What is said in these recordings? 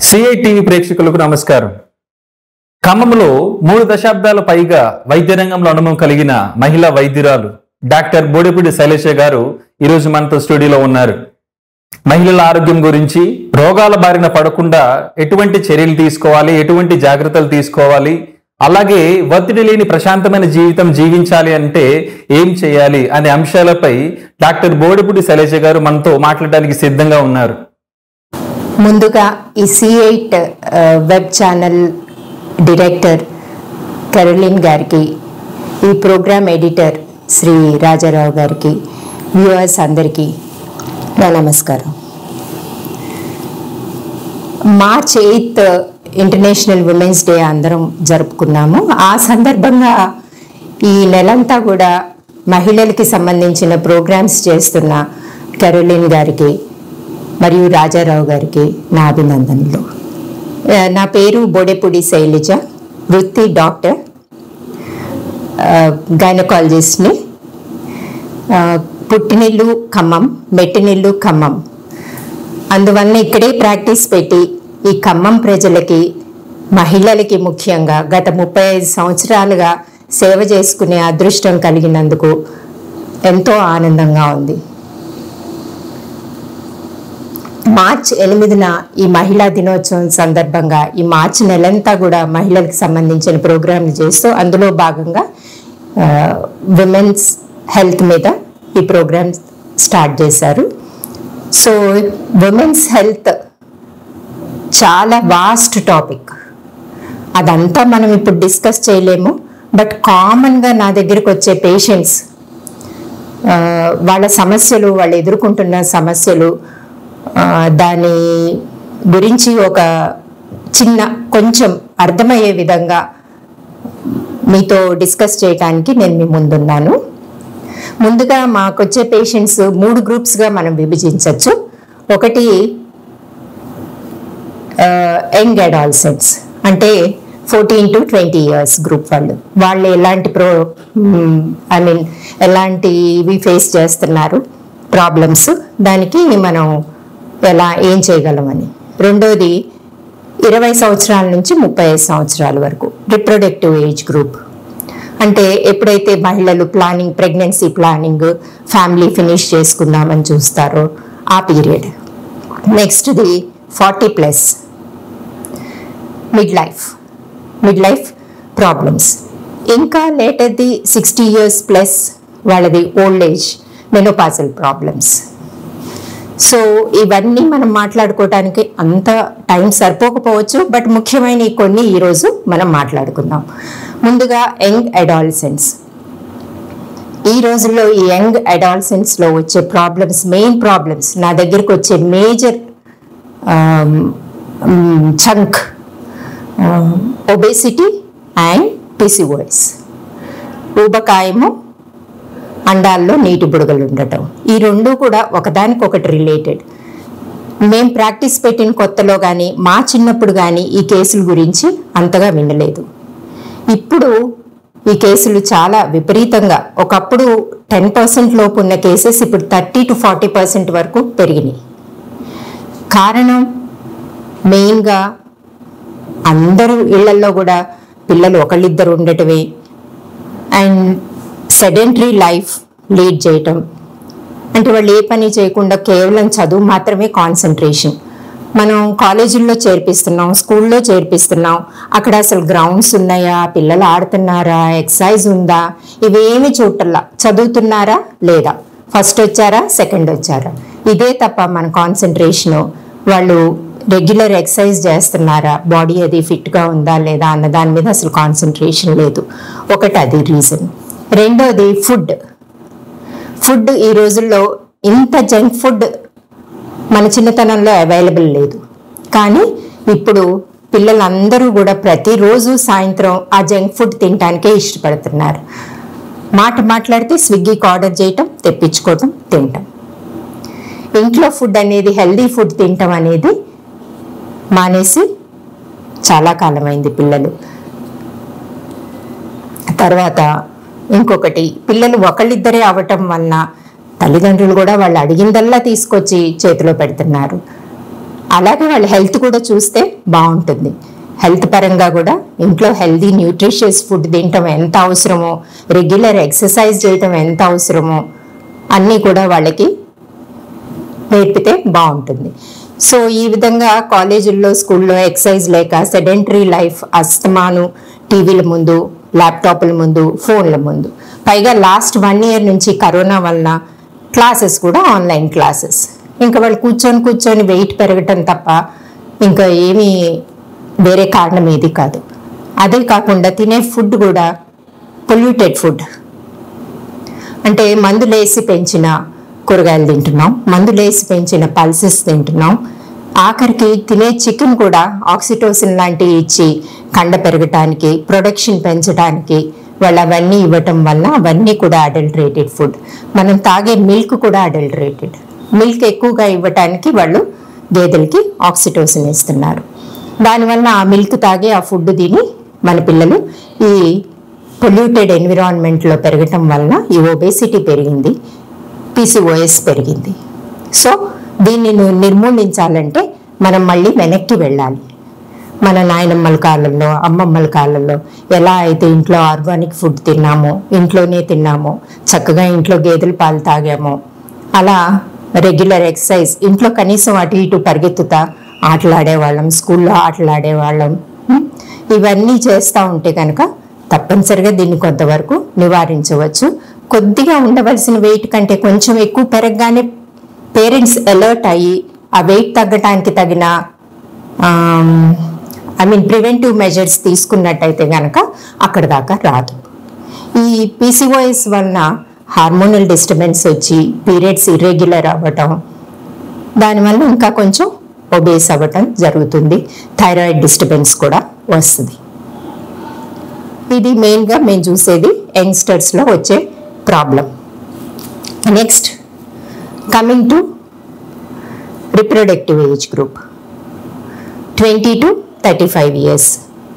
CI TV ప్రేక్షకులకు నమస్కారం ఖమ్మంలో మూడు దశాబ్దాల పైగా వైద్య రంగంలో అనుభవం కలిగిన మహిళా వైద్యురాలు డాక్టర్ బోడిపూడి శైలేష గారు ఈరోజు మనతో స్టూడియోలో ఉన్నారు మహిళల ఆరోగ్యం గురించి రోగాల బారిన పడకుండా ఎటువంటి చర్యలు తీసుకోవాలి ఎటువంటి జాగ్రత్తలు తీసుకోవాలి అలాగే ఒత్తిడి లేని ప్రశాంతమైన జీవితం జీవించాలి అంటే ఏం చేయాలి అనే అంశాలపై డాక్టర్ బోడిపూడి శైలేష గారు మనతో మాట్లాడడానికి సిద్ధంగా ఉన్నారు ముందుగా ఈ C eight web channel director Caroline గారికి ఈ ప్రోగ్రామ్ ఎడిటర్ శ్రీ రాజారావు గారికి వ్యూవర్స్ అందరికీ నా నమస్కారం March eighth international women's day అందరం జరుపుకున్నాము ఆ సందర్భంగా ఈ నెలంతా కూడా మహిళలకి సంబంధించిన ప్రోగ్రామ్స్ చేస్తున్న కెరోలిన్ గారికి మరియు రాజారావు గారికి నా అభినందనలు ఆ, నా పేరు బోడెపూడి శైలజ వృత్తి డాక్టర్ గైనకాలజిస్ట్ని పుట్టినిల్లు ఖమ్మం మెట్టినిల్లు ఖమ్మం అందువలన ఇక్కడే ప్రాక్టీస్ పెట్టి ఈ ఖమ్మం ప్రజలకి మహిళలకి ముఖ్యంగా గత ముప్పై ఐదు సంవత్సరాలుగా సేవ చేసుకునే అదృష్టం కలిగినందుకు ఎంతో ఆనందంగా ఉంది మార్చ్ ఎనిమిదిన ఈ మహిళా దినోత్సవం సందర్భంగా ఈ మార్చి నెలంతా కూడా మహిళలకు సంబంధించిన ప్రోగ్రాంలు చేస్తూ అందులో భాగంగా విమెన్స్ హెల్త్ మీద ఈ ప్రోగ్రామ్ స్టార్ట్ చేశారు సో విమెన్స్ హెల్త్ చాలా వాస్ట్ టాపిక్ అదంతా మనం ఇప్పుడు డిస్కస్ చేయలేము బట్ కామన్గా నా దగ్గరికి వచ్చే పేషెంట్స్ వాళ్ళ సమస్యలు వాళ్ళు ఎదుర్కొంటున్న సమస్యలు ఆ, దాని గురించి ఒక చిన్న కొంచెం అర్థమయ్యే విధంగా మీతో డిస్కస్ చేయడానికి నేను మీ ముందున్నాను ముందుగా మాకు వచ్చే పేషెంట్స్ మూడు గ్రూప్స్గా మనం విభజించవచ్చు ఒకటి యంగ్ అడాల్సెంట్స్ అంటే fourteen to twenty years group వాళ్ళు వాళ్ళు ఎలాంటి ప్రో ఐ మీన్ ఎలాంటివి ఫేస్ చేస్తున్నారు ప్రాబ్లమ్స్ దానికి మనం ఎలా ఏం చేయగలమని రెండోది ఇరవై సంవత్సరాల నుంచి ముప్పై ఐదు సంవత్సరాల వరకు రిప్రొడక్టివ్ ఏజ్ గ్రూప్ అంటే ఎప్పుడైతే మహిళలు planning pregnancy planning family finish చేసుకుందామని చూస్తారో ఆ పీరియడ్ నెక్స్ట్ది forty plus mid life mid life problems ఇంకా లేటర్ది సిక్స్టీ ఇయర్స్ ప్లస్ వాళ్ళది old age menopausal problems so ఇవన్నీ మనం మాట్లాడుకోవడానికి అంత టైం సరిపోకపోవచ్చు బట్ ముఖ్యమైన ఈ కొన్ని ఈరోజు మనం మాట్లాడుకుందాం ముందుగా యంగ్ అడాల్సెన్స్ ఈ రోజుల్లో ఈ యంగ్ అడాల్సెన్స్లో వచ్చే ప్రాబ్లమ్స్ మెయిన్ ప్రాబ్లమ్స్ నా దగ్గరికి వచ్చే major chunk obesity and PCOS ఊబకాయము అండాల్లో నీటి బుడగలు ఉండటం ఈ రెండు కూడా ఒకదానికొకటి రిలేటెడ్ మేం ప్రాక్టీస్ పెట్టిన కొత్తలో కానీ మా చిన్నప్పుడు కానీ ఈ కేసుల గురించి అంతగా వినలేదు ఇప్పుడు ఈ కేసులు చాలా విపరీతంగా ఒకప్పుడు టెన్ పర్సెంట్ లోపు ఉన్న కేసెస్ ఇప్పుడు థర్టీ టు ఫార్టీ పర్సెంట్ వరకు పెరిగినాయి కారణం మెయిన్గా అందరూ ఇళ్లలో కూడా పిల్లలు ఒకళ్ళిద్దరు ఉండటమే అండ్ సెడెంటరీ లైఫ్ లీడ్ చేయటం అంటే వాళ్ళు ఏ పని చేయకుండా కేవలం చదువు మాత్రమే కాన్సన్ట్రేషన్ మనం కాలేజీల్లో చేర్పిస్తున్నాం స్కూల్లో చేర్పిస్తున్నాం అక్కడ అసలు గ్రౌండ్స్ ఉన్నాయా పిల్లలు ఆడుతున్నారా ఎక్సర్సైజ్ ఉందా ఇవేమి చూడటల్లా చదువుతున్నారా లేదా ఫస్ట్ వచ్చారా సెకండ్ వచ్చారా ఇదే తప్ప మన కాన్సన్ట్రేషను వాళ్ళు రెగ్యులర్ ఎక్సర్సైజ్ చేస్తున్నారా బాడీ అది ఫిట్గా ఉందా లేదా అన్న దాని మీద అసలు కాన్సన్ట్రేషన్ లేదు ఒకటి అది రీజన్ రెండోది ఫుడ్ ఫుడ్ ఈ రోజుల్లో ఇంత జంక్ ఫుడ్ మన చిన్నతనంలో అవైలబుల్ లేదు కానీ ఇప్పుడు పిల్లలందరూ కూడా ప్రతిరోజు సాయంత్రం ఆ జంక్ ఫుడ్ తినడానికే ఇష్టపడుతున్నారు మాట మాట్లాడితే స్విగ్గీకి ఆర్డర్ చేయటం తెప్పించుకోవటం తినటం ఇంట్లో ఫుడ్ అనేది హెల్దీ ఫుడ్ తినటం అనేది మానేసి చాలా కాలమైంది పిల్లలు తర్వాత ఇంకొకటి పిల్లలు ఒకళ్ళిద్దరే అవటం వలన తల్లిదండ్రులు కూడా వాళ్ళు అడిగిందల్లా తీసుకొచ్చి చేతిలో పెడుతున్నారు అలాగే వాళ్ళ హెల్త్ కూడా చూస్తే బాగుంటుంది హెల్త్ పరంగా కూడా ఇంట్లో హెల్దీ న్యూట్రిషియస్ ఫుడ్ తినటం ఎంత అవసరమో రెగ్యులర్ ఎక్సర్సైజ్ చేయటం ఎంత అవసరమో అన్నీ కూడా వాళ్ళకి నేర్పితే బాగుంటుంది సో ఈ విధంగా కాలేజీల్లో స్కూల్లో ఎక్సర్సైజ్ లేక సెడెంటరీ లైఫ్ అస్తమాను టీవీల ముందు ల్యాప్టాప్ల ముందు ఫోన్ల ముందు పైగా లాస్ట్ వన్ ఇయర్ నుంచి కరోనా వలన క్లాసెస్ కూడా ఆన్లైన్ క్లాసెస్ ఇంకా వాళ్ళు కూర్చొని కూర్చొని వెయిట్ పెరగటం తప్ప ఇంకా ఏమీ వేరే కారణం ఏది కాదు అదే కాకుండా తినే ఫుడ్ కూడా పొల్యూటెడ్ ఫుడ్ అంటే మందులేసి పెంచిన కూరగాయలు తింటున్నాం మందులేసి పెంచిన పల్సెస్ తింటున్నాం ఆఖరికి తినే చికెన్ కూడా ఆక్సిటోసిన్ లాంటివి ఇచ్చి కండ పెరగటానికి ప్రొడక్షన్ పెంచడానికి వాళ్ళు అవన్నీ ఇవ్వటం వల్ల అవన్నీ కూడా అడల్టరేటెడ్ ఫుడ్ మనం తాగే మిల్క్ కూడా అడల్టరేటెడ్ మిల్క్ ఎక్కువగా ఇవ్వటానికి వాళ్ళు గేదెలకి ఆక్సిటోసిన్ ఇస్తున్నారు దానివల్ల ఆ మిల్క్ తాగి ఆ ఫుడ్ తిని మన పిల్లలు ఈ పొల్యూటెడ్ ఎన్విరాన్మెంట్లో పెరగటం వలన ఈ ఒబేసిటీ పెరిగింది పీసీఓఎస్ పెరిగింది సో దీన్ని ను- నిర్మూలించాలంటే మనం మళ్ళీ వెనక్కి వెళ్ళాలి మన నాయనమ్మల కాలంలో అమ్మమ్మల కాలంలో ఎలా అయితే ఇంట్లో ఆర్గానిక్ ఫుడ్ తిన్నామో ఇంట్లోనే తిన్నామో చక్కగా ఇంట్లో గేదెల పాలు తాగామో అలా రెగ్యులర్ ఎక్సర్సైజ్ ఇంట్లో కనీసం అటు ఇటు పరిగెత్తుతా ఆటలాడేవాళ్ళం స్కూల్లో ఆటలాడేవాళ్ళం ఉం? ఇవన్నీ చేస్తూ ఉంటే కనుక తప్పనిసరిగా దీన్ని కొంతవరకు నివారించవచ్చు కొద్దిగా ఉండవలసిన వెయిట్ కంటే కొంచెం ఎక్కువ పెరగగానే పేరెంట్స్ అలర్ట్ అయ్యి ఆ వెయిట్ తగ్గటానికి తగిన ఐ మీన్ ప్రివెంటివ్ మెజర్స్ తీసుకున్నట్టయితే కనుక అక్కడ దాకా రాదు ఈ పీసీఓఎస్ వలన హార్మోనల్ డిస్టర్బెన్స్ వచ్చి పీరియడ్స్ ఇర్రెగ్యులర్ అవ్వటం దానివల్ల ఇంకా కొంచెం ఒబేస్ అవ్వటం జరుగుతుంది థైరాయిడ్ డిస్టర్బెన్స్ కూడా వస్తుంది ఇది మెయిన్గా మేము చూసేది యంగ్స్టర్స్లో వచ్చే problem next coming to reproductive age group twenty to thirty five years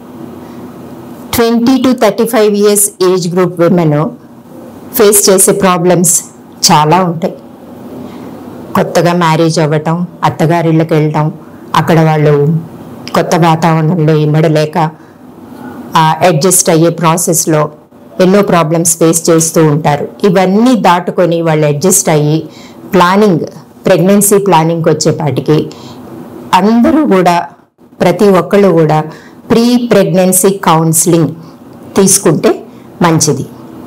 twenty to thirty five years age group women face చేసే ప్రాబ్లమ్స్ చాలా ఉంటాయి కొత్తగా మ్యారేజ్ అవ్వటం అత్తగారిళ్ళకి వెళ్ళటం అక్కడ వాళ్ళు కొత్త వాతావరణంలో ఇమ్మడలేక అడ్జస్ట్ అయ్యే ప్రాసెస్లో ఎన్నో ప్రాబ్లమ్స్ ఫేస్ చేస్తూ ఉంటారు ఇవన్నీ దాటుకొని వాళ్ళు అడ్జస్ట్ అయ్యి ప్లానింగ్ ప్రెగ్నెన్సీ ప్లానింగ్కి వచ్చేపాటికి అందరూ కూడా ప్రతి ఒక్కళ్ళు కూడా ప్రీ ప్రెగ్నెన్సీ కౌన్సిలింగ్ తీసుకుంటే మంచిది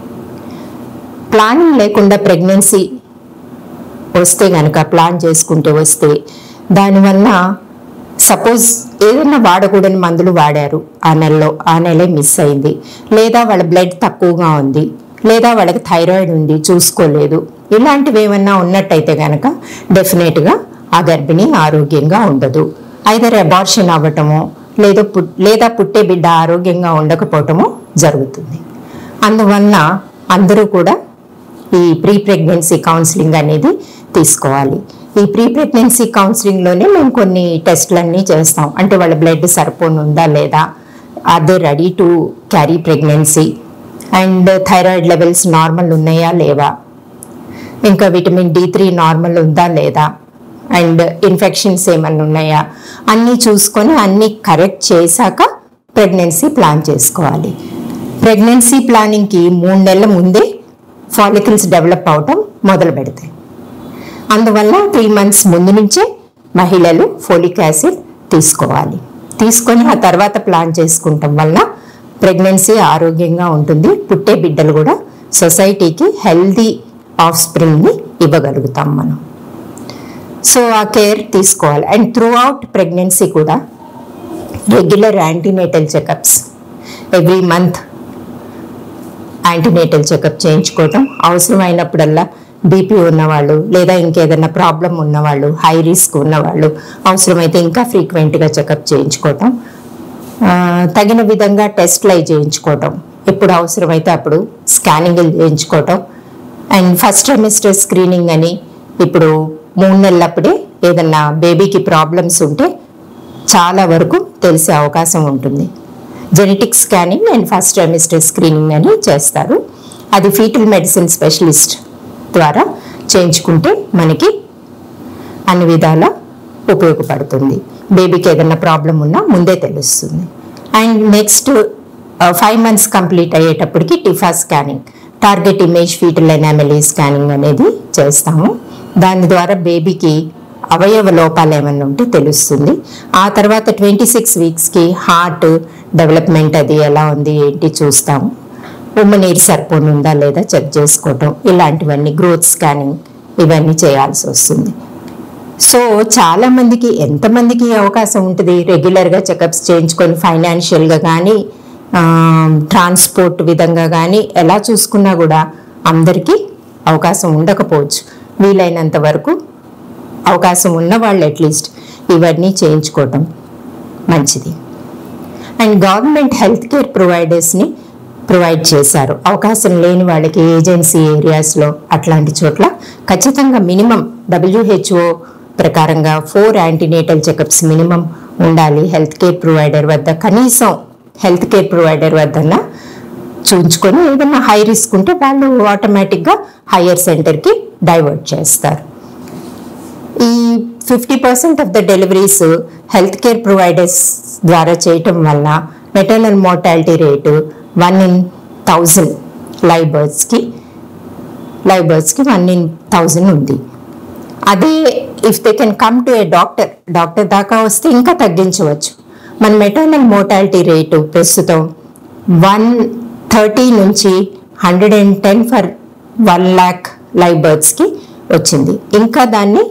ప్లానింగ్ లేకుండా ప్రెగ్నెన్సీ వస్తే కనుక ప్లాన్ చేసుకుంటే వస్తే దానివల్ల సపోజ్ ఏదైనా వాడకూడని మందులు వాడారు ఆ నెలలో ఆ నెలే మిస్ అయింది లేదా వాళ్ళ బ్లడ్ తక్కువగా ఉంది లేదా వాళ్ళకి థైరాయిడ్ ఉంది చూసుకోలేదు ఇలాంటివి ఏమన్నా ఉన్నట్టయితే కనుక డెఫినెట్గా ఆ గర్భిణి ఆరోగ్యంగా ఉండదు ఐదర్ అబార్షన్ అవ్వటమో లేదా పుట్ లేదా పుట్టే బిడ్డ ఆరోగ్యంగా ఉండకపోవటమో జరుగుతుంది అందువలన అందరూ కూడా ఈ ప్రీ ప్రెగ్నెన్సీ కౌన్సిలింగ్ అనేది తీసుకోవాలి ఈ ప్రీ ప్రెగ్నెన్సీ కౌన్సిలింగ్లోనే మేము కొన్ని టెస్టులన్నీ చేస్తాం అంటే వాళ్ళ బ్లడ్ సరిపోను ఉందా లేదా or they ready to carry pregnancy and thyroid levels normal ఉన్నాయా లేవా ఇంకా విటమిన్ డి త్రీ నార్మల్ ఉందా లేదా అండ్ ఇన్ఫెక్షన్స్ ఏమన్నా ఉన్నాయా అన్నీ చూసుకొని అన్నీ కరెక్ట్ చేశాక ప్రెగ్నెన్సీ ప్లాన్ చేసుకోవాలి ప్రెగ్నెన్సీ ప్లానింగ్కి మూడు నెలల ముందే ఫాలికల్స్ డెవలప్ అవటం మొదలు పెడతాయి అందువల్ల త్రీ మంత్స్ ముందు నుంచే మహిళలు ఫోలిక్ యాసిడ్ తీసుకోవాలి తీసుకొని ఆ తర్వాత ప్లాన్ చేసుకుంటాం వల్ల ప్రెగ్నెన్సీ ఆరోగ్యంగా ఉంటుంది పుట్టే బిడ్డలు కూడా సొసైటీకి హెల్దీ ఆఫ్ స్ప్రింగ్ని ఇవ్వగలుగుతాం మనం సో ఆ కేర్ తీసుకోవాలి అండ్ త్రూ అవుట్ ప్రెగ్నెన్సీ కూడా regular antenatal checkups every month antenatal checkup చేయించుకోవటం అవసరమైనప్పుడల్లా బీపీ ఉన్నవాళ్ళు లేదా ఇంకేదైనా ప్రాబ్లం ఉన్నవాళ్ళు హై రిస్క్ ఉన్నవాళ్ళు అవసరమైతే ఇంకా ఫ్రీక్వెంట్గా చెకప్ చేయించుకోవటం ఆ, తగిన విధంగా టెస్ట్లు అవి చేయించుకోవటం ఎప్పుడు అవసరమైతే అప్పుడు స్కానింగ్లు చేయించుకోవటం అండ్ ఫస్ట్ సెమిస్టర్ స్క్రీనింగ్ అని ఇప్పుడు మూడు నెలలప్పుడే ఏదన్నా బేబీకి ప్రాబ్లమ్స్ ఉంటే చాలా వరకు తెలిసే అవకాశం ఉంటుంది genetic scanning and first semester screening అని చేస్తారు అది ఫీటల్ మెడిసిన్ స్పెషలిస్ట్ ద్వారా చేయించుకుంటే మనకి అన్ని విధాల ఉపయోగపడుతుంది బేబీకి ఏదైనా ప్రాబ్లం ఉన్నా ముందే తెలుస్తుంది and next five months complete అయ్యేటప్పటికి TIFFA scanning target image fetal anomaly scanning అనేది చేస్తాము దాని ద్వారా బేబీకి అవయవ లోపాలు ఏమైనా ఉంటే తెలుస్తుంది ఆ తర్వాత ట్వంటీ సిక్స్ వీక్స్కి హార్ట్ డెవలప్మెంట్ అది ఎలా ఉంది ఏంటి చూస్తాము ఉమ్మ నీరు సరిపోని ఉందా లేదా చెక్ చేసుకోవటం ఇలాంటివన్నీ గ్రోత్ స్కానింగ్ ఇవన్నీ చేయాల్సి వస్తుంది సో చాలా మందికి ఎంతమందికి ఈ అవకాశం ఉంటుంది రెగ్యులర్గా చెకప్స్ చేయించుకొని ఫైనాన్షియల్గా కానీ ట్రాన్స్పోర్ట్ విధంగా కానీ ఎలా చూసుకున్నా కూడా అందరికీ అవకాశం ఉండకపోవచ్చు వీలైనంత వరకు అవకాశం ఉన్న వాళ్ళు అట్లీస్ట్ ఇవన్నీ చేయించుకోవటం మంచిది అండ్ గవర్నమెంట్ హెల్త్ కేర్ ప్రొవైడర్స్ని ప్రొవైడ్ చేశారు అవకాశం లేని వాళ్ళకి ఏజెన్సీ ఏరియాస్లో అట్లాంటి చోట్ల ఖచ్చితంగా మినిమం డబ్ల్యూహెచ్ఓ ప్రకారంగా ఫోర్ యాంటీనేటల్ చెకప్స్ మినిమం ఉండాలి హెల్త్ కేర్ ప్రొవైడర్ వద్ద కనీసం హెల్త్ కేర్ ప్రొవైడర్ వద్దన చూంచుకొని ఏదైనా హై రిస్క్ ఉంటే వాళ్ళు ఆటోమేటిక్గా హయ్యర్ సెంటర్కి డైవర్ట్ చేస్తారు ఈ fifty percent of the deliveries health care providers ద్వారా చేయటం వల్ల maternal mortality rate one in thousand live బర్డ్స్కి లైవ్ బర్డ్స్కి వన్ ఇన్ థౌజండ్ ఉంది అదే if they can come to a doctor doctor దాకా వస్తే ఇంకా తగ్గించవచ్చు మన మెటర్నల్ మోర్టాలిటీ రేటు ప్రస్తుతం వన్ థర్టీ నుంచి hundred and ten for one lakh live బర్డ్స్కి వచ్చింది ఇంకా దాన్ని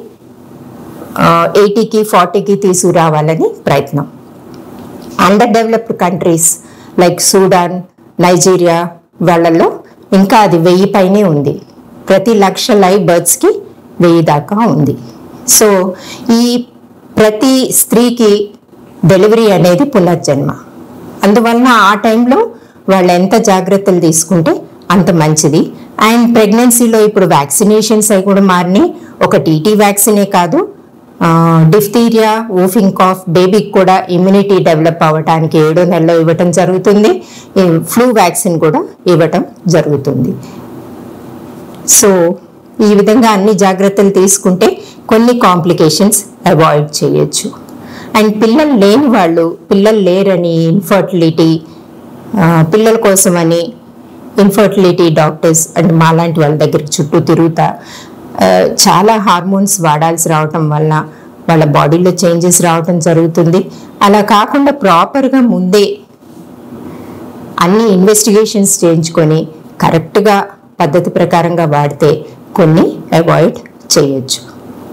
ఎయిటీకి ఫార్టీకి తీసుకురావాలని ప్రయత్నం under developed countries like Sudan Nigeria వాళ్ళల్లో ఇంకా అది వెయ్యి పైనే ఉంది ప్రతి లక్ష లైవ్ బర్డ్స్కి వెయ్యి దాకా ఉంది సో ఈ ప్రతి స్త్రీకి డెలివరీ అనేది పునర్జన్మ అందువలన ఆ టైంలో వాళ్ళు ఎంత జాగ్రత్తలు తీసుకుంటే అంత మంచిది అండ్ ప్రెగ్నెన్సీలో ఇప్పుడు వ్యాక్సినేషన్స్ అవి కూడా మారినాయి ఒక టీటీ వ్యాక్సినే కాదు డిఫ్తీరియా ఓఫింగ్ కాఫ్ బేబీకి కూడా ఇమ్యూనిటీ డెవలప్ అవ్వడానికి ఏడో నెలలో ఇవ్వటం జరుగుతుంది ఫ్లూ వ్యాక్సిన్ కూడా ఇవ్వటం జరుగుతుంది సో ఈ విధంగా అన్ని జాగ్రత్తలు తీసుకుంటే కొన్ని కాంప్లికేషన్స్ అవాయిడ్ చేయొచ్చు అండ్ పిల్లలు లేని వాళ్ళు పిల్లలు లేరని ఇన్ఫర్టిలిటీ పిల్లల కోసమని ఇన్ఫర్టిలిటీ డాక్టర్స్ అండ్ మాలాంటి వాళ్ళ దగ్గరికి చుట్టూ తిరుగుతా ఆ, చాలా హార్మోన్స్ వాడాల్సి రావటం వల్ల వాళ్ళ బాడీలో చేంజెస్ రావటం జరుగుతుంది అలా కాకుండా ప్రాపర్గా ముందే అన్ని ఇన్వెస్టిగేషన్స్ చేయించుకొని కరెక్ట్గా పద్ధతి ప్రకారంగా వాడితే కొన్ని అవాయిడ్ చేయొచ్చు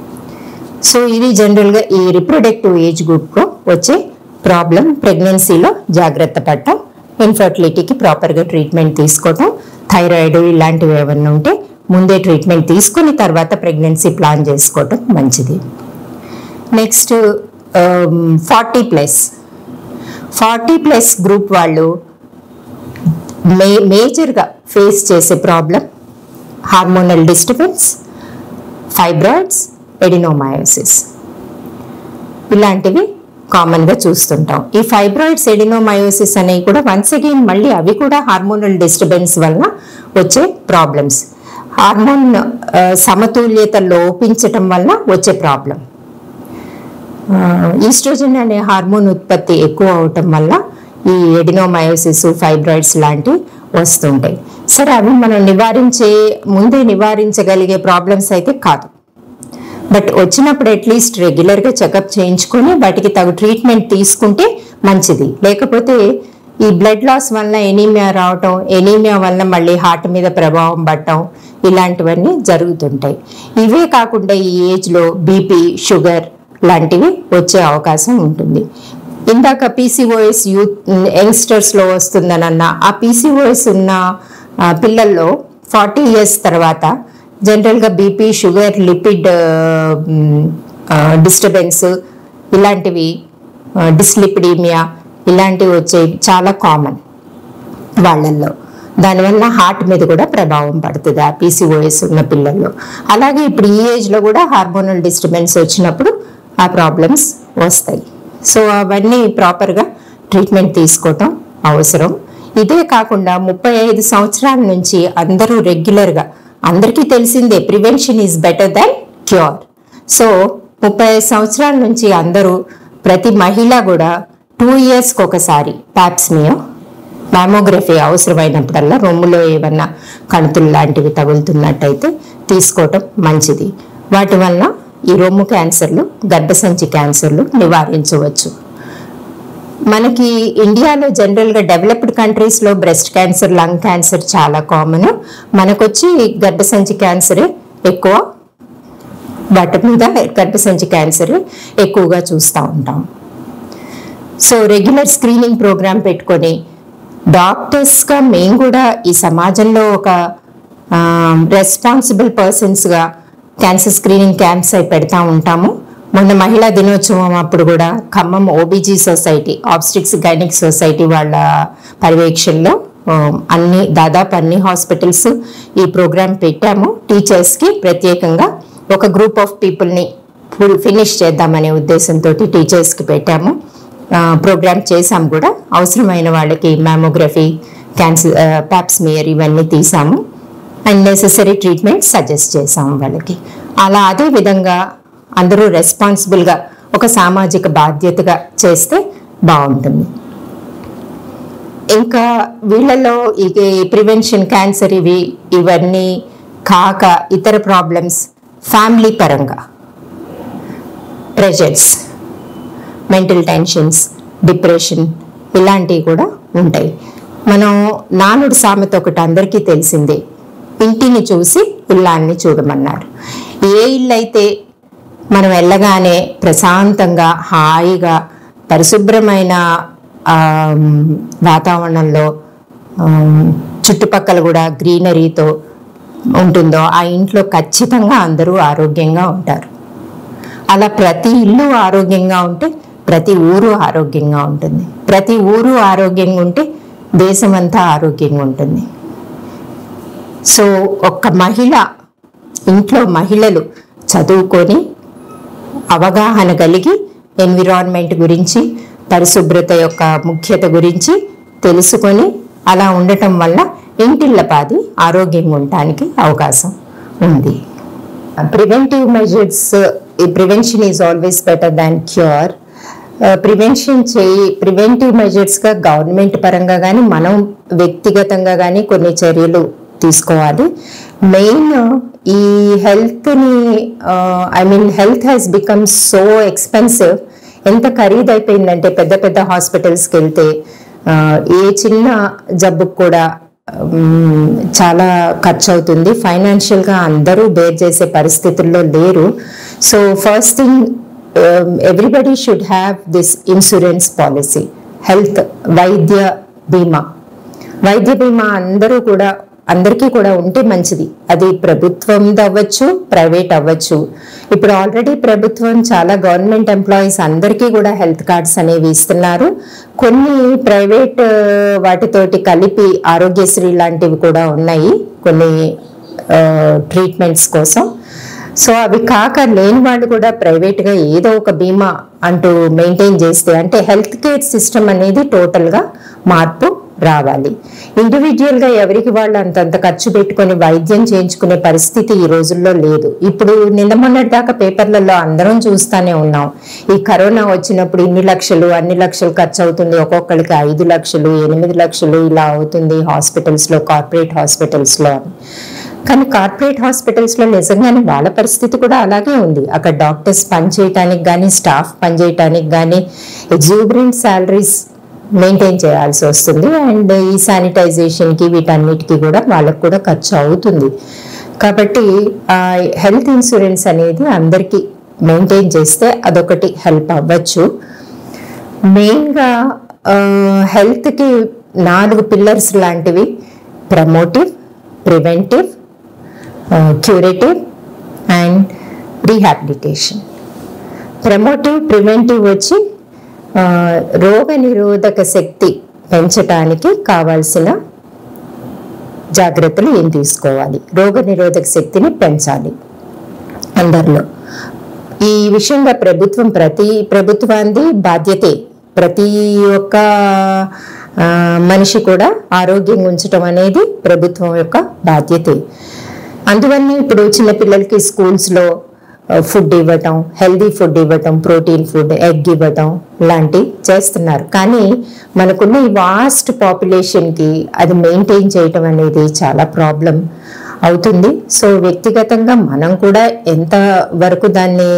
సో ఇది జనరల్గా ఈ రిప్రొడక్టివ్ ఏజ్ గ్రూప్లో వచ్చే ప్రాబ్లం ప్రెగ్నెన్సీలో జాగ్రత్త పడటం ఇన్ఫర్టిలిటీకి ప్రాపర్గా ట్రీట్మెంట్ తీసుకోవటం థైరాయిడ్ ఇలాంటివి ఏమన్నా ఉంటే ముందే ట్రీట్మెంట్ తీసుకుని తర్వాత ప్రెగ్నెన్సీ ప్లాన్ చేసుకోవటం మంచిది next forty plus forty plus group వాళ్ళు మే మేజర్గా ఫేస్ చేసే problem hormonal disturbance fibroids adenomyosis ఇలాంటివి కామన్గా చూస్తుంటాం ఈ ఫైబ్రాయిడ్స్ ఎడినోమయోసిస్ అనేవి కూడా వన్స్ అగైన్ మళ్ళీ అవి కూడా హార్మోనల్ డిస్టర్బెన్స్ వలన వచ్చే ప్రాబ్లమ్స్ హార్మోన్ ఆ, సమతుల్యత లోపించటం వలన వచ్చే ప్రాబ్లం ఈస్ట్రోజన్ అనే హార్మోన్ ఉత్పత్తి ఎక్కువ అవటం వల్ల ఈ ఎడినోమయోసిస్ ఫైబ్రాయిడ్స్ లాంటివి వస్తుంటాయి సరే అవి మనం నివారించే ముందే నివారించగలిగే ప్రాబ్లమ్స్ అయితే కాదు బట్ వచ్చినప్పుడు అట్లీస్ట్ రెగ్యులర్గా చెకప్ చేయించుకొని వాటికి తగు ట్రీట్మెంట్ తీసుకుంటే మంచిది లేకపోతే ఈ బ్లడ్ లాస్ వల్ల ఎనీమియా రావటం ఎనీమియా వల్ల మళ్ళీ హార్ట్ మీద ప్రభావం పడటం ఇలాంటివన్నీ జరుగుతుంటాయి ఇవే కాకుండా ఈ ఏజ్లో బీపీ షుగర్ లాంటివి వచ్చే అవకాశం ఉంటుంది ఇందాక పీసీఓఎస్ యూత్ యంగ్స్టర్స్లో వస్తుందనన్న ఆ పీసీఓఎస్ ఉన్న ఆ, పిల్లల్లో ఫార్టీ ఇయర్స్ తర్వాత జనరల్గా బీపీ షుగర్ లిపిడ్ డిస్టర్బెన్స్ ఇలాంటివి డిస్లిపిడీమియా ఇలాంటివి వచ్చేవి చాలా కామన్ వాళ్ళల్లో దానివల్ల హార్ట్ మీద కూడా ప్రభావం పడుతుంది ఆ పీసీఓఎస్ ఉన్న పిల్లల్లో అలాగే ఇప్పుడు ఈ ఏజ్లో కూడా హార్మోనల్ డిస్టర్బెన్స్ వచ్చినప్పుడు ఆ ప్రాబ్లమ్స్ వస్తాయి సో అవన్నీ ప్రాపర్గా ట్రీట్మెంట్ తీసుకోవటం అవసరం ఇదే కాకుండా ముప్పై ఐదు సంవత్సరాల నుంచి అందరూ రెగ్యులర్గా అందరికీ తెలిసిందే prevention is better than cure so ముప్పై ఐదు సంవత్సరాల నుంచి అందరూ ప్రతి మహిళ కూడా టూ ఇయర్స్కి ఒకసారి ప్యాప్స్మియో మ్యామోగ్రఫీ అవసరమైనప్పుడల్లా రొమ్ములో ఏమన్నా కణుతులు లాంటివి తగులుతున్నట్టయితే తీసుకోవటం మంచిది వాటి వలన ఈ రొమ్ము క్యాన్సర్లు గర్భసంచి క్యాన్సర్లు నివారించవచ్చు మనకి ఇండియాలో జనరల్గా డెవలప్డ్ కంట్రీస్లో బ్రెస్ట్ క్యాన్సర్ లంగ్ క్యాన్సర్ చాలా కామన్ మనకొచ్చి గర్భసంచి క్యాన్సరే ఎక్కువ వాటి మీద గర్భసంచి క్యాన్సర్ ఎక్కువగా చూస్తూ ఉంటాం సో రెగ్యులర్ స్క్రీనింగ్ ప్రోగ్రామ్ పెట్టుకొని డాక్టర్స్గా మేము కూడా ఈ సమాజంలో ఒక రెస్పాన్సిబుల్ పర్సన్స్గా క్యాన్సర్ స్క్రీనింగ్ క్యాంప్స్ అయి పెడతా ఉంటాము మొన్న మహిళా దినోత్సవం అప్పుడు కూడా Khammam OBG society obstetrics gynaec society వాళ్ళ పర్యవేక్షణలో ఆ, అన్ని దాదాపు అన్ని హాస్పిటల్స్ ఈ ప్రోగ్రామ్ పెట్టాము టీచర్స్కి ప్రత్యేకంగా ఒక గ్రూప్ ఆఫ్ పీపుల్ని ఫుల్ ఫినిష్ చేద్దామనే ఉద్దేశంతో టీచర్స్కి పెట్టాము ప్రోగ్రామ్ చేసాం కూడా అవసరమైన వాళ్ళకి మ్యామోగ్రఫీ క్యాన్సర్ ప్యాప్స్మియర్ ఇవన్నీ తీసాము అండ్ నెసెసరీ ట్రీట్మెంట్ సజెస్ట్ చేసాము వాళ్ళకి అలా అదే విధంగా అందరూ రెస్పాన్సిబుల్గా ఒక సామాజిక బాధ్యతగా చేస్తే బాగుంటుంది ఇంకా వీళ్ళలో ఈ ప్రివెన్షన్ క్యాన్సర్ ఇవి ఇవన్నీ కాక ఇతర ప్రాబ్లమ్స్ ఫ్యామిలీ పరంగా ప్రెషర్స్ మెంటల్ టెన్షన్స్ డిప్రెషన్ ఇలాంటివి కూడా ఉంటాయి మనం నానుడు సామెత ఒకటి అందరికీ తెలిసిందే ఇంటిని చూసి ఇల్లాన్ని చూడమన్నారు ఏ ఇల్లు అయితే మనం వెళ్ళగానే ప్రశాంతంగా హాయిగా పరిశుభ్రమైన ఆమ్, వాతావరణంలో ఆమ్, చుట్టుపక్కల కూడా గ్రీనరీతో ఉంటుందో ఆ ఇంట్లో ఖచ్చితంగా అందరూ ఆరోగ్యంగా ఉంటారు అలా ప్రతి ఇల్లు ఆరోగ్యంగా ఉంటే ప్రతి ఊరు ఆరోగ్యంగా ఉంటుంది ప్రతి ఊరు ఆరోగ్యంగా ఉంటే దేశం అంతా ఆరోగ్యంగా ఉంటుంది సో ఒక్క మహిళ ఇంట్లో మహిళలు చదువుకొని అవగాహన కలిగి ఎన్విరాన్మెంట్ గురించి పరిశుభ్రత యొక్క ముఖ్యత గురించి తెలుసుకొని అలా ఉండటం వల్ల ఇంటిళ్ళపాది ఆరోగ్యంగా ఉండటానికి అవకాశం ఉంది preventive measures prevention is always better than cure prevention చేయి ప్రివెంటివ్ మెజర్స్గా గవర్నమెంట్ పరంగా కానీ మనం వ్యక్తిగతంగా కానీ కొన్ని చర్యలు తీసుకోవాలి మెయిన్ ఈ హెల్త్ని I mean health has become so expensive ఎంత ఖరీదైపోయిందంటే పెద్ద పెద్ద హాస్పిటల్స్కి వెళ్తే ఆ, ఏ చిన్న జబ్బుకు కూడా మ్, చాలా ఖర్చు అవుతుంది ఫైనాన్షియల్గా అందరూ బేర్ చేసే పరిస్థితుల్లో లేరు so first thing everybody should have this insurance policy health వైద్య బీమా వైద్య బీమా అందరూ కూడా అందరికీ కూడా ఉంటే మంచిది అది ప్రభుత్వం అవ్వచ్చు ప్రైవేట్ అవ్వచ్చు ఇప్పుడు ఆల్రెడీ ప్రభుత్వం చాలా గవర్నమెంట్ ఎంప్లాయీస్ అందరికీ కూడా హెల్త్ కార్డ్స్ అనేవి ఇస్తున్నారు కొన్ని ప్రైవేట్ వాటితోటి కలిపి ఆరోగ్యశ్రీ లాంటివి కూడా ఉన్నాయి కొన్ని ట్రీట్మెంట్స్ కోసం సో అవి కాక లేని వాళ్ళు కూడా ప్రైవేట్గా ఏదో ఒక బీమా అంటూ మెయింటైన్ చేస్తే అంటే హెల్త్ కేర్ సిస్టమ్ అనేది టోటల్గా మార్పు రావాలి ఇండివిజువల్గా ఎవరికి వాళ్ళు అంతంత ఖర్చు పెట్టుకొని వైద్యం చేయించుకునే పరిస్థితి ఈ రోజుల్లో లేదు ఇప్పుడు నిన్న మొన్నటి దాకా పేపర్లలో అందరం చూస్తానే ఉన్నాం ఈ కరోనా వచ్చినప్పుడు ఇన్ని లక్షలు అన్ని లక్షలు ఖర్చు అవుతుంది ఒక్కొక్కరికి ఐదు లక్షలు ఎనిమిది లక్షలు ఇలా అవుతుంది హాస్పిటల్స్లో కార్పొరేట్ హాస్పిటల్స్లో అని కానీ కార్పొరేట్ హాస్పిటల్స్లో నిజంగానే వాళ్ళ పరిస్థితి కూడా అలాగే ఉంది అక్కడ డాక్టర్స్ పనిచేయటానికి కానీ స్టాఫ్ పనిచేయటానికి కానీ ఎగ్జూబరెంట్ శాలరీస్ మెయింటైన్ చేయాల్సి వస్తుంది అండ్ ఈ శానిటైజేషన్కి వీటన్నిటికీ కూడా వాళ్ళకు కూడా ఖర్చు అవుతుంది కాబట్టి హెల్త్ ఇన్సూరెన్స్ అనేది అందరికీ మెయింటైన్ చేస్తే అదొకటి హెల్ప్ అవ్వచ్చు మెయిన్గా హెల్త్కి నాలుగు పిల్లర్స్ లాంటివి promotive preventive curative and rehabilitation promotive preventive వచ్చి ఆ, రోగ నిరోధక శక్తి పెంచటానికి కావాల్సిన జాగ్రత్తలు ఏం తీసుకోవాలి రోగ నిరోధక శక్తిని పెంచాలి అందరిలో ఈ విషయంగా ప్రభుత్వం ప్రతి ప్రభుత్వాన్ని బాధ్యతే ప్రతి ఒక్క ఆ, మనిషి కూడా ఆరోగ్యంగా ఉంచడం అనేది ప్రభుత్వం యొక్క బాధ్యతే అందువల్ల ఇప్పుడు చిన్నపిల్లలకి స్కూల్స్లో ఫుడ్ ఇవ్వటం హెల్దీ ఫుడ్ ఇవ్వటం ప్రోటీన్ ఫుడ్ ఎగ్ ఇవ్వటం లాంటి చేస్తున్నారు కానీ మనకున్న ఈ వాస్ట్ పాపులేషన్కి అది మెయింటైన్ చేయటం అనేది చాలా ప్రాబ్లం అవుతుంది సో వ్యక్తిగతంగా మనం కూడా ఎంత వరకు దాన్ని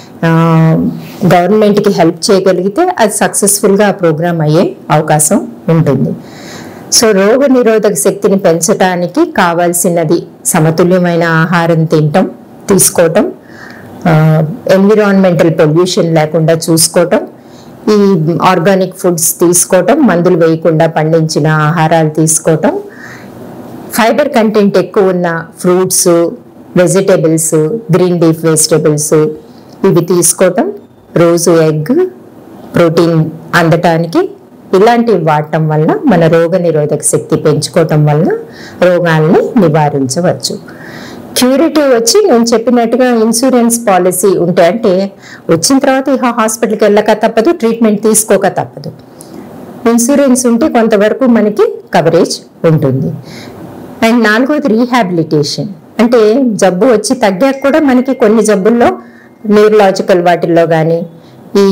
గవర్నమెంట్కి హెల్ప్ చేయగలిగితే అది సక్సెస్ఫుల్గా ఆ ప్రోగ్రామ్ అయ్యే అవకాశం ఉంటుంది సో రోగ నిరోధక శక్తిని పెంచడానికి కావాల్సినది సమతుల్యమైన ఆహారం తినటం తీసుకోవటం ఎన్విరాన్మెంటల్ పొల్యూషన్ లేకుండా చూసుకోవటం ఈ ఆర్గానిక్ ఫుడ్స్ తీసుకోవటం మందులు వేయకుండా పండించిన ఆహారాలు తీసుకోవటం ఫైబర్ కంటెంట్ ఎక్కువ ఉన్న fruits vegetables green leaf vegetables ఇవి తీసుకోవటం రోజు ఎగ్ ప్రోటీన్ అందటానికి ఇలాంటివి వాడటం వల్ల మన రోగ నిరోధక శక్తి పెంచుకోవటం వల్ల రోగాల్ని నివారించవచ్చు క్యూరిటివ్ వచ్చి నేను చెప్పినట్టుగా ఇన్సూరెన్స్ పాలసీ ఉంటే అంటే వచ్చిన తర్వాత ఇక హాస్పిటల్కి వెళ్ళక తప్పదు ట్రీట్మెంట్ తీసుకోక తప్పదు ఇన్సూరెన్స్ ఉంటే కొంతవరకు మనకి కవరేజ్ ఉంటుంది అండ్ నాలుగోది రీహాబిలిటేషన్ అంటే జబ్బు వచ్చి తగ్గాక కూడా మనకి కొన్ని జబ్బుల్లో న్యూరలాజికల్ వాటిల్లో కానీ ఈ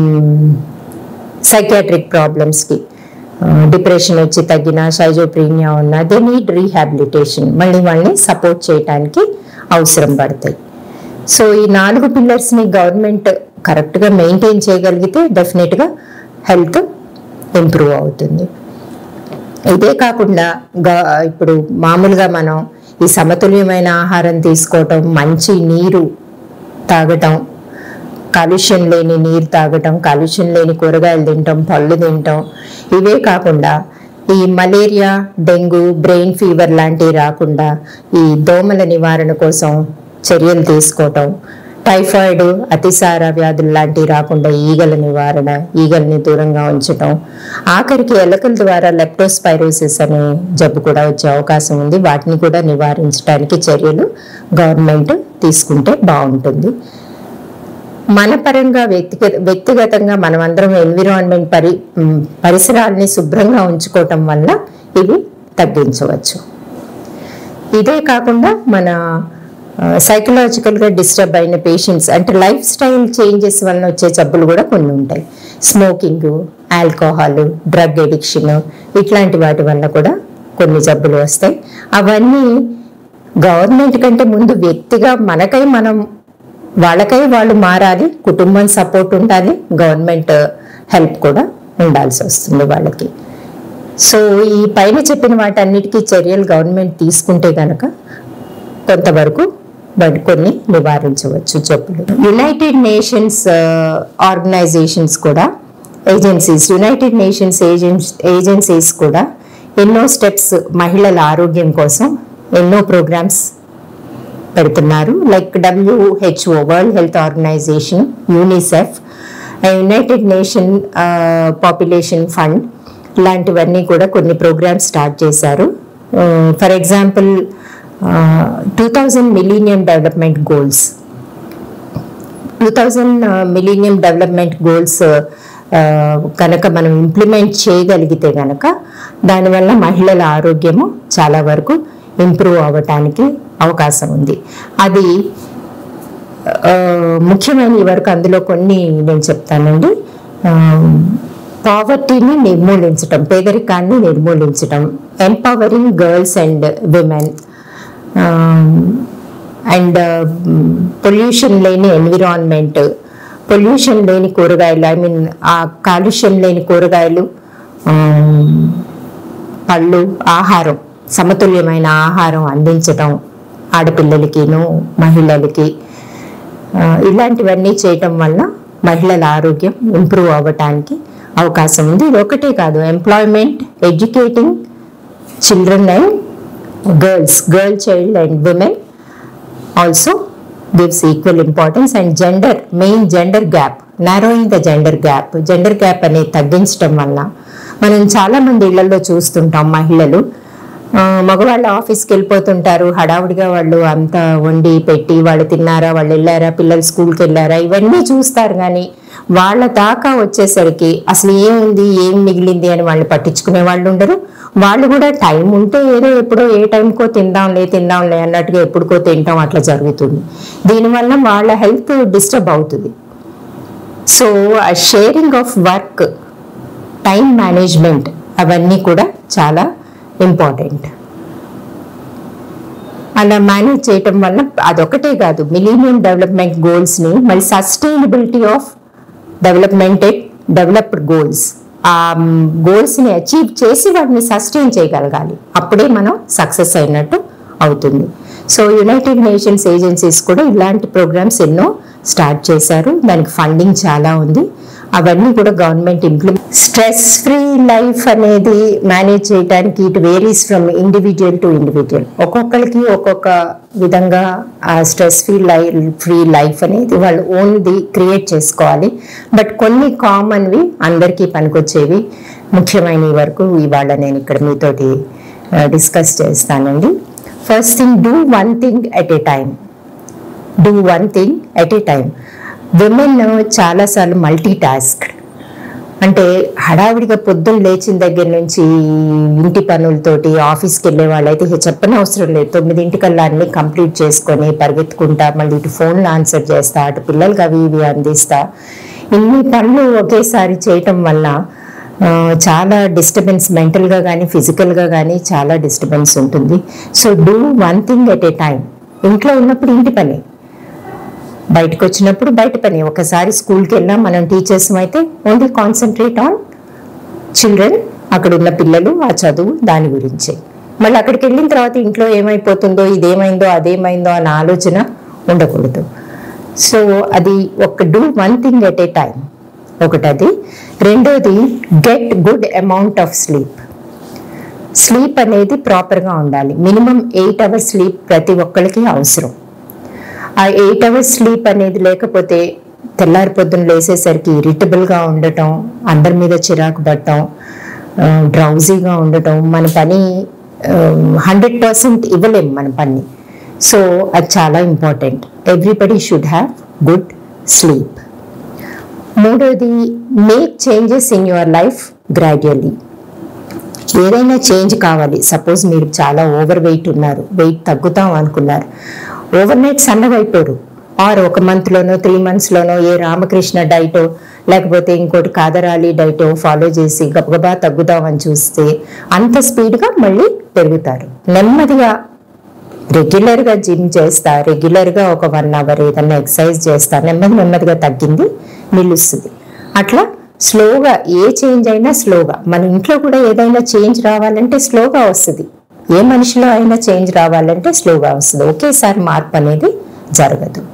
సైకాట్రిక్ ప్రాబ్లమ్స్కి డిప్రెషన్ వచ్చి తగ్గిన షైజోప్రీనియా ఉన్న దే నీడ్ రీహాబిలిటేషన్ మళ్ళీ వాళ్ళని సపోర్ట్ చేయడానికి అవసరం పడతాయి సో ఈ నాలుగు పిల్లర్స్ని గవర్నమెంట్ కరెక్ట్గా మెయింటైన్ చేయగలిగితే డెఫినెట్గా హెల్త్ ఇంప్రూవ్ అవుతుంది ఇదే కాకుండా గా- ఇప్పుడు మామూలుగా మనం ఈ సమతుల్యమైన ఆహారం తీసుకోవటం మంచి నీరు తాగటం కాలుష్యం లేని నీరు తాగటం కాలుష్యం లేని కూరగాయలు తినటం పళ్ళు తినటం ఇవే కాకుండా ఈ మలేరియా డెంగ్యూ బ్రెయిన్ ఫీవర్ లాంటివి రాకుండా ఈ దోమల నివారణ కోసం చర్యలు తీసుకోవటం టైఫాయిడ్ అతిసార వ్యాధులు లాంటివి రాకుండా ఈగల నివారణ ఈగల్ని దూరంగా ఉంచటం ఆఖరికి ఎలకల ద్వారా లెప్టోస్పైరోసిస్ అనే జబ్బు కూడా వచ్చే అవకాశం ఉంది వాటిని కూడా నివారించడానికి చర్యలు గవర్నమెంట్ తీసుకుంటే బాగుంటుంది మన పరంగా వ్యక్తిగత వ్యక్తిగతంగా మనమందరం ఎన్విరాన్మెంట్ పరి ఉమ్, పరిసరాల్ని శుభ్రంగా ఉంచుకోవటం వల్ల ఇవి తగ్గించవచ్చు ఇదే కాకుండా మన సైకలాజికల్గా డిస్టర్బ్ అయిన పేషెంట్స్ అంటే లైఫ్ స్టైల్ చేంజెస్ వలన వచ్చే జబ్బులు కూడా కొన్ని ఉంటాయి స్మోకింగ్ ఆల్కహాల్ డ్రగ్ ఎడిక్షన్ ఇట్లాంటి వాటి వల్ల కూడా కొన్ని జబ్బులు వస్తాయి అవన్నీ గవర్నమెంట్ కంటే ముందు వ్యక్తిగా మనకై మనం వాళ్ళకై వాళ్ళు మారాలి కుటుంబం సపోర్ట్ ఉండాలి గవర్నమెంట్ హెల్ప్ కూడా ఉండాల్సి వస్తుంది వాళ్ళకి సో ఈ పైన చెప్పిన వాటన్నిటికీ చర్యలు గవర్నమెంట్ తీసుకుంటే గనక కొంతవరకు వాటి కొన్ని నివారించవచ్చు జబ్బులు యునైటెడ్ నేషన్స్ ఆర్గనైజేషన్స్ కూడా agencies United Nations agency agencies కూడా ఎన్నో స్టెప్స్ మహిళల ఆరోగ్యం కోసం ఎన్నో ప్రోగ్రామ్స్ పెడుతున్నారు like WHO World Health Organization UNICEF United Nation Population Fund ఇలాంటివన్నీ కూడా కొన్ని ప్రోగ్రామ్స్ స్టార్ట్ చేశారు for example two thousand millennium development goals two thousand millennium development goals కనుక మనం ఇంప్లిమెంట్ చేయగలిగితే కనుక దానివల్ల మహిళల ఆరోగ్యము చాలా వరకు ఇంప్రూవ్ అవ్వటానికి అవకాశం ఉంది అది ఆ, ముఖ్యమైన ఈ వరకు అందులో కొన్ని నేను చెప్తానండి పావర్టీని నిర్మూలించటం పేదరికాన్ని నిర్మూలించటం empowering girls and women and pollution లేని ఎన్విరాన్మెంట్ పొల్యూషన్ లేని కూరగాయలు ఐ మీన్ ఆ కాలుష్యం లేని కూరగాయలు um, పళ్ళు ఆహారం సమతుల్యమైన ఆహారం అందించటం ఆడపిల్లలకిను మహిళలకి ఆ, ఇలాంటివన్నీ చేయటం వల్ల మహిళల ఆరోగ్యం ఇంప్రూవ్ అవ్వటానికి అవకాశం ఉంది ఇది ఒకటే కాదు employment educating children and girls girl child and women also gives equal importance and gender main gender gap narrowing the gender gap gender gap అనేది తగ్గించడం వల్ల మనం చాలా మంది ఇళ్లలో చూస్తుంటాం మహిళలు ఆ, మగవాళ్ళు ఆఫీస్కి వెళ్ళిపోతుంటారు హడావుడిగా వాళ్ళు అంతా వండి పెట్టి వాళ్ళు తిన్నారా వాళ్ళు వెళ్ళారా పిల్లలు స్కూల్కి వెళ్ళారా ఇవన్నీ చూస్తారు కానీ వాళ్ళ దాకా వచ్చేసరికి అసలు ఏముంది ఏం మిగిలింది అని వాళ్ళు పట్టించుకునే వాళ్ళు ఉండరు వాళ్ళు కూడా టైం ఉంటే ఏదో ఎప్పుడో ఏ టైంకో తిందాంలే తిందాంలే అన్నట్టుగా ఎప్పుడుకో తింటాం అట్లా జరుగుతుంది దీనివల్ల వాళ్ళ హెల్త్ డిస్టర్బ్ అవుతుంది సో ఆ sharing of work time management అవన్నీ కూడా చాలా ఇంపార్టెంట్ అలా మేనేజ్ చేయటం వల్ల అదొకటే కాదు మిలీనియం డెవలప్మెంట్ గోల్స్ని మళ్ళీ sustainability of development developed goals ఆ గోల్స్ని అచీవ్ చేసి వాటిని సస్టైన్ చేయగలగాలి అప్పుడే మనం సక్సెస్ అయినట్టు అవుతుంది సో యునైటెడ్ నేషన్స్ ఏజెన్సీస్ కూడా ఇలాంటి ప్రోగ్రామ్స్ ఎన్నో స్టార్ట్ చేశారు దానికి ఫండింగ్ చాలా ఉంది అవన్నీ కూడా government implement stress free life అనేది మేనేజ్ చేయడానికి it varies from individual to individual ఒక్కొక్కరికి ఒక్కొక్క విధంగా ఆ stress free life free life అనేది వాళ్ళు ఓన్ది క్రియేట్ చేసుకోవాలి బట్ కొన్ని కామన్వి అందరికీ పనికొచ్చేవి ముఖ్యమైనవి వరకు ఇవాళ నేను ఇక్కడ మీతోటి డిస్కస్ చేస్తానండి first thing do one thing at a time do one thing at a time women చాలాసార్లు మల్టీ టాస్క్ అంటే హడావిడిగా పొద్దున్న లేచిన దగ్గర నుంచి ఇంటి పనులతోటి ఆఫీస్కి వెళ్ళే వాళ్ళైతే ఇక చెప్పనవసరం లేదు తొమ్మిదింటికల్లా అన్ని కంప్లీట్ చేసుకొని పరిగెత్తుకుంటా మళ్ళీ ఇటు ఫోన్లు ఆన్సర్ చేస్తా అటు పిల్లలకి అవి ఇవి అందిస్తా ఇన్ని పనులు ఒకేసారి చేయటం వల్ల ఆ, చాలా డిస్టర్బెన్స్ మెంటల్గా కానీ ఫిజికల్గా కానీ చాలా డిస్టర్బెన్స్ ఉంటుంది so do one thing at a time ఇంట్లో ఉన్నప్పుడు ఇంటి పని బయటకు వచ్చినప్పుడు బయట పని ఒకసారి స్కూల్కి వెళ్ళాం మనం టీచర్స్ అయితే ఓన్లీ కాన్సన్ట్రేట్ ఆన్ చిల్డ్రన్ అక్కడ ఉన్న పిల్లలు ఆ చదువు దాని గురించే మళ్ళీ అక్కడికి వెళ్ళిన తర్వాత ఇంట్లో ఏమైపోతుందో ఇదేమైందో అదేమైందో అన్న ఆలోచన ఉండకూడదు సో అది ఒక do one thing at a time ఒకటి అది రెండోది get good amount of sleep sleep అనేది ప్రాపర్గా ఉండాలి మినిమం ఎయిట్ అవర్స్ స్లీప్ ప్రతి ఒక్కరికి అవసరం ఆ ఎయిట్ అవర్స్ స్లీప్ అనేది లేకపోతే తెల్లారి పొద్దున్న లేసేసరికి ఇరిటబుల్గా ఉండటం అందరి మీద చిరాకు పడటం డ్రౌజీగా ఉండటం మన పని హండ్రెడ్ పర్సెంట్ ఇవ్వలేం మన పని సో అది చాలా important everybody should have good sleep మూడోది make changes in your life gradually ఏదైనా చేంజ్ కావాలి సపోజ్ మీరు చాలా ఓవర్ వెయిట్ ఉన్నారు వెయిట్ తగ్గుతాం అనుకున్నారు ఓవర్ నైట్ సన్నగైపోరు ఆర్ ఒక మంత్లోనో త్రీ మంత్స్లోనో ఏ రామకృష్ణ డైటో లేకపోతే ఇంకోటి కాదరాలి డైటో ఫాలో చేసి గబగబా తగ్గుదామని చూస్తే అంత స్పీడ్గా మళ్ళీ పెరుగుతారు నెమ్మదిగా రెగ్యులర్గా జిమ్ చేస్తా రెగ్యులర్గా ఒక వన్ అవర్ ఏదన్నా ఎక్సర్సైజ్ చేస్తా నెమ్మది నెమ్మదిగా తగ్గింది నిలుస్తుంది అట్లా స్లోగా ఏ చేంజ్ అయినా స్లోగా మన ఇంట్లో కూడా ఏదైనా చేంజ్ రావాలంటే స్లోగా వస్తుంది ఏ మనిషిలో అయినా చేంజ్ రావాలంటే స్లోగా వస్తుంది ఒకేసారి మార్పు అనేది జరగదు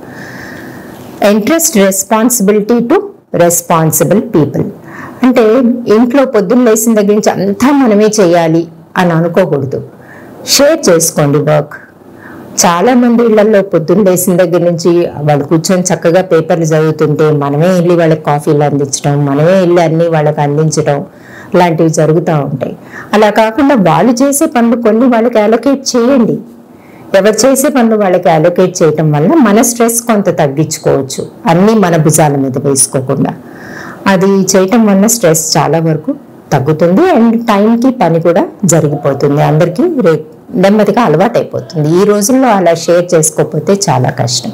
interest responsibility to responsible people అంటే ఇంట్లో పొద్దున్న లేచిన దగ్గర నుంచి అంతా మనమే చేయాలి అని అనుకోకూడదు షేర్ చేసుకోండి వర్క్ చాలా మంది ఇళ్లలో పొద్దున్న లేచిన దగ్గర నుంచి వాళ్ళు కూర్చొని చక్కగా పేపర్లు చదువుతుంటే మనమే వెళ్ళి వాళ్ళకి కాఫీలు అందించడం మనమే వెళ్ళి అన్ని వాళ్ళకి అందించడం లాంటివి జరుగుతూ ఉంటాయి అలా కాకుండా వాళ్ళు చేసే పనులు కొన్ని వాళ్ళకి అలొకేట్ చేయండి ఎవరు చేసే పనులు వాళ్ళకి అలొకేట్ చేయటం వల్ల మన స్ట్రెస్ కొంత తగ్గించుకోవచ్చు అన్నీ మన భుజాల మీద వేసుకోకుండా అది చేయటం వల్ల స్ట్రెస్ చాలా వరకు తగ్గుతుంది అండ్ టైంకి పని కూడా జరిగిపోతుంది అందరికీ రే నెమ్మదిగా అలవాటు అయిపోతుంది ఈ రోజుల్లో అలా షేర్ చేసుకోకపోతే చాలా కష్టం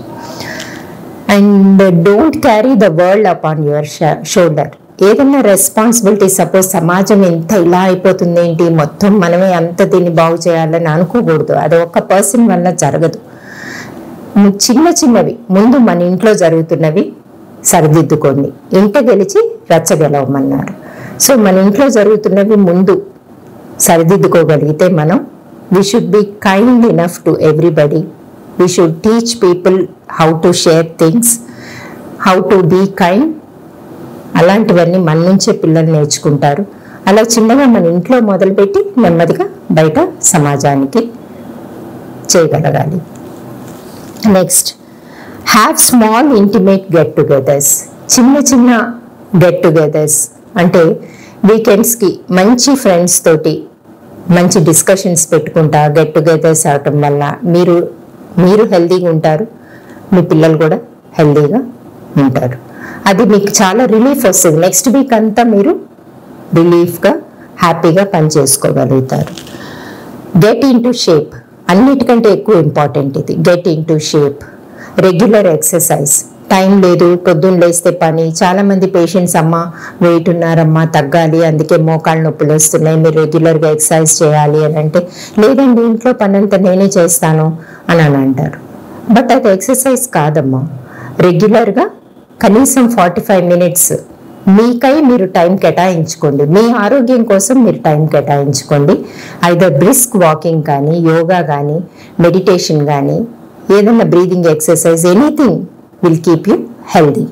and don't carry the world up on your shoulder ఏదైనా రెస్పాన్సిబిలిటీ సపోజ్ సమాజం ఎంత ఇలా అయిపోతుంది ఏంటి మొత్తం మనమే అంత దీన్ని బాగు చేయాలని అనుకోకూడదు అది ఒక్క పర్సన్ వల్ల జరగదు ము- చిన్న చిన్నవి ముందు మన ఇంట్లో జరుగుతున్నవి సరిదిద్దుకోండి ఇంట గెలిచి రచ్చగెలవమన్నారు సో మన ఇంట్లో జరుగుతున్నవి ముందు సరిదిద్దుకోగలిగితే మనం we should be kind enough to everybody we should teach people how to share things how to be kind అలాంటివన్నీ మన నుంచే పిల్లలు నేర్చుకుంటారు అలా చిన్నగా మన ఇంట్లో మొదలుపెట్టి నెమ్మదిగా బయట సమాజానికి చేయగలగాలి next have small intimate get togethers చిన్న చిన్న గెట్ టుగెదర్స్ అంటే వీకెండ్స్కి మంచి ఫ్రెండ్స్ తోటి మంచి డిస్కషన్స్ పెట్టుకుంటా గెట్ టుగెదర్స్ అవటం వల్ల మీరు మీరు హెల్తీగా ఉంటారు మీ పిల్లలు కూడా హెల్తీగా ఉంటారు అది మీకు చాలా రిలీఫ్ వస్తుంది నెక్స్ట్ వీక్ అంతా మీరు రిలీఫ్గా హ్యాపీగా పని చేసుకోగలుగుతారు గెట్ ఇన్ టు షేప్ అన్నిటికంటే ఎక్కువ ఇంపార్టెంట్ ఇది get into shape regular exercise time లేదు పొద్దున్న లేస్తే పని చాలా మంది పేషెంట్స్ అమ్మ వెయిట్ ఉన్నారమ్మా తగ్గాలి అందుకే మోకాళ్ళ నొప్పులు వస్తున్నాయి మీరు రెగ్యులర్గా ఎక్సర్సైజ్ చేయాలి అని అంటే లేదండి ఇంట్లో పని అంతా నేనే చేస్తాను అని అని అంటారు బట్ అది ఎక్సర్సైజ్ కాదమ్మా రెగ్యులర్గా కనీసం ఫార్టీ ఫైవ్ మినిట్స్ మీకై మీరు టైం కేటాయించుకోండి మీ ఆరోగ్యం కోసం మీరు టైం కేటాయించుకోండి ఐదర్ బ్రిస్క్ వాకింగ్ కానీ యోగా కానీ మెడిటేషన్ కానీ ఏదైనా breathing exercise anything will keep you healthy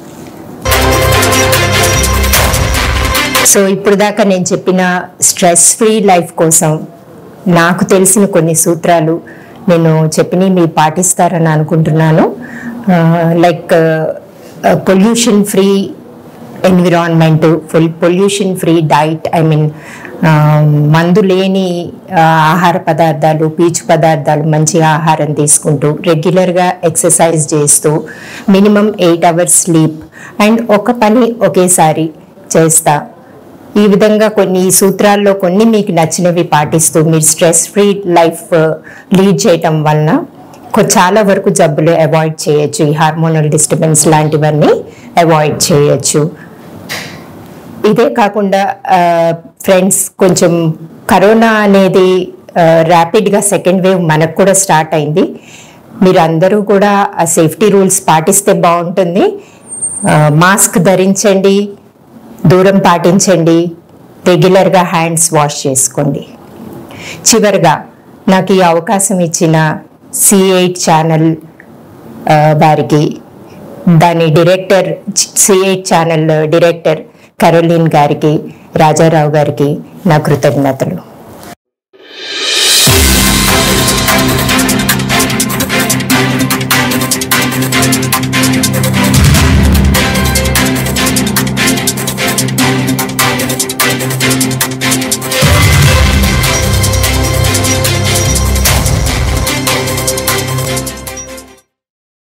so ఇప్పుడు దాకా నేను చెప్పిన స్ట్రెస్ ఫ్రీ లైఫ్ కోసం నాకు తెలిసిన కొన్ని సూత్రాలు నేను చెప్పినవి మీరు పాటిస్తారని అనుకుంటున్నాను like pollution free environment full pollution free diet I mean మందు లేని ఆ, ఆహార పదార్థాలు పీచు పదార్థాలు మంచి ఆహారం తీసుకుంటూ రెగ్యులర్గా ఎక్సర్సైజ్ చేస్తూ minimum eight hours sleep and ఒక పని ఒకేసారి చేస్తా ఈ విధంగా కొన్ని ఈ సూత్రాల్లో కొన్ని మీకు నచ్చినవి పాటిస్తూ మీరు స్ట్రెస్ ఫ్రీ లైఫ్ లీడ్ చేయటం వలన కొ- చాలా వరకు జబ్బులు అవాయిడ్ చేయొచ్చు ఈ హార్మోనల్ డిస్టర్బెన్స్ లాంటివన్నీ అవాయిడ్ చేయొచ్చు ఇదే కాకుండా ఫ్రెండ్స్ కొంచెం కరోనా అనేది ర్యాపిడ్గా సెకండ్ వేవ్ మనకు కూడా స్టార్ట్ అయింది మీరు అందరూ కూడా ఆ సేఫ్టీ రూల్స్ పాటిస్తే బాగుంటుంది మాస్క్ ధరించండి దూరం పాటించండి రెగ్యులర్గా హ్యాండ్స్ వాష్ చేసుకోండి చివరిగా నాకు ఈ అవకాశం ఇచ్చిన సి ఎయిట్ ఛానల్ ఆ, వారికి దాని director C eight channel director Caroline గారికి రాజారావు గారికి నా కృతజ్ఞతలు